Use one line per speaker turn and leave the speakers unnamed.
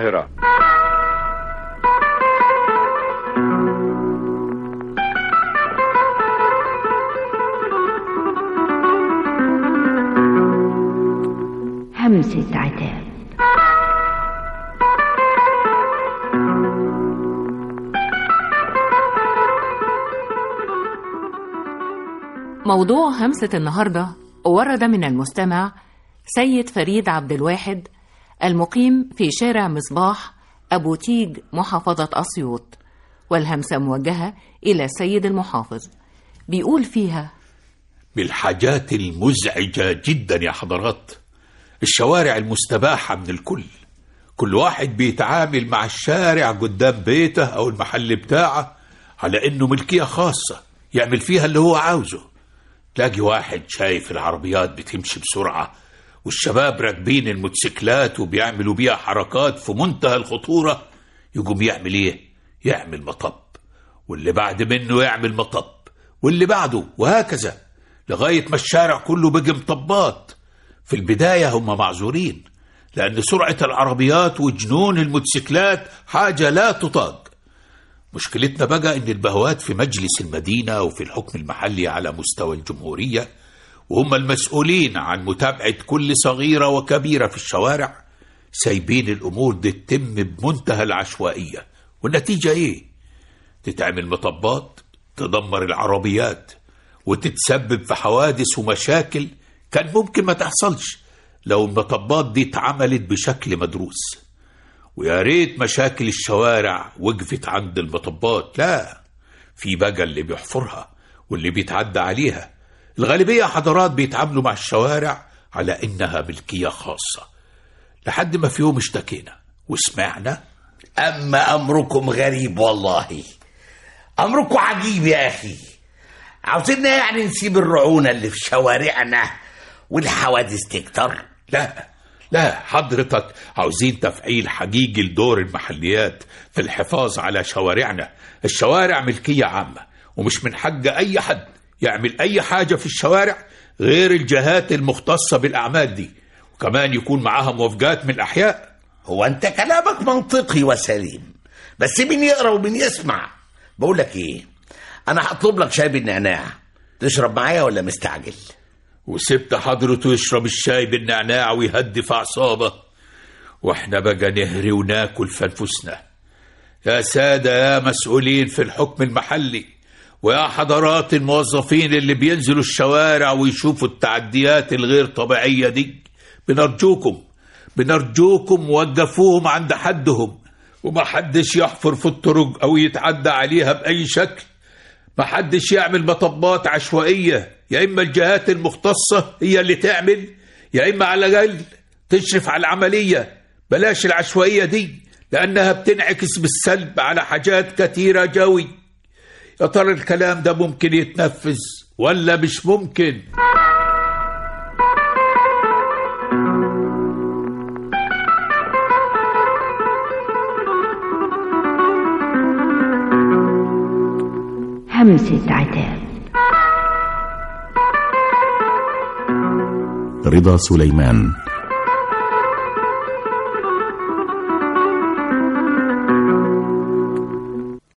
القاهرة
همسة عتاب
موضوع همسة النهاردة ورد من المستمع سيد فريد عبد الواحد المقيم في شارع مصباح أبو تيج محافظة أسيوط والهمسة موجهة إلى السيد المحافظ بيقول فيها
بالحاجات المزعجة جدا يا حضرات الشوارع المستباحة من الكل كل واحد بيتعامل مع الشارع قدام بيته أو المحل بتاعه على إنه ملكية خاصة يعمل فيها اللي هو عاوزه تلاقي واحد شايف العربيات بتمشي بسرعة والشباب راكبين الموتوسيكلات وبيعملوا بيها حركات في منتهى الخطورة يقوم يعمل ايه؟ يعمل مطب واللي بعد منه يعمل مطب واللي بعده وهكذا لغاية ما الشارع كله بقى مطبات في البداية هم معذورين لأن سرعة العربيات وجنون الموتوسيكلات حاجة لا تطاق مشكلتنا بقى إن البهوات في مجلس المدينة وفي الحكم المحلي على مستوى الجمهورية وهم المسؤولين عن متابعة كل صغيرة وكبيرة في الشوارع سايبين الأمور دي تتم بمنتهى العشوائية والنتيجة إيه؟ تتعمل مطبات تدمر العربيات وتتسبب في حوادث ومشاكل كان ممكن ما تحصلش لو المطبات دي اتعملت بشكل مدروس ويا ريت مشاكل الشوارع وقفت عند المطبات لا في بقى اللي بيحفرها واللي بيتعدى عليها الغالبية حضرات بيتعاملوا مع الشوارع على إنها ملكية خاصة لحد ما في يوم اشتكينا وسمعنا
أما أمركم غريب والله أمركم عجيب يا أخي عاوزيننا يعني نسيب الرعونة اللي في شوارعنا والحوادث تكتر
لا لا حضرتك عاوزين تفعيل حقيقي لدور المحليات في الحفاظ على شوارعنا الشوارع ملكية عامة ومش من حق أي حد يعمل أي حاجة في الشوارع غير الجهات المختصة بالأعمال دي وكمان يكون معاها موافقات من الأحياء
هو أنت كلامك منطقي وسليم بس مين يقرأ ومين يسمع بقول لك إيه أنا هطلب لك شاي بالنعناع تشرب معايا ولا مستعجل
وسبت حضرته يشرب الشاي بالنعناع ويهدي في أعصابه واحنا بقى نهري وناكل في أنفسنا يا سادة يا مسؤولين في الحكم المحلي ويا حضرات الموظفين اللي بينزلوا الشوارع ويشوفوا التعديات الغير طبيعية دي بنرجوكم بنرجوكم وقفوهم عند حدهم وما حدش يحفر في الطرق أو يتعدى عليها بأي شكل ما حدش يعمل مطبات عشوائية يا إما الجهات المختصة هي اللي تعمل يا إما على الأقل تشرف على العملية بلاش العشوائية دي لأنها بتنعكس بالسلب على حاجات كتيرة جوي يا ترى الكلام ده ممكن يتنفذ ولا مش ممكن
همسة عتاب
رضا سليمان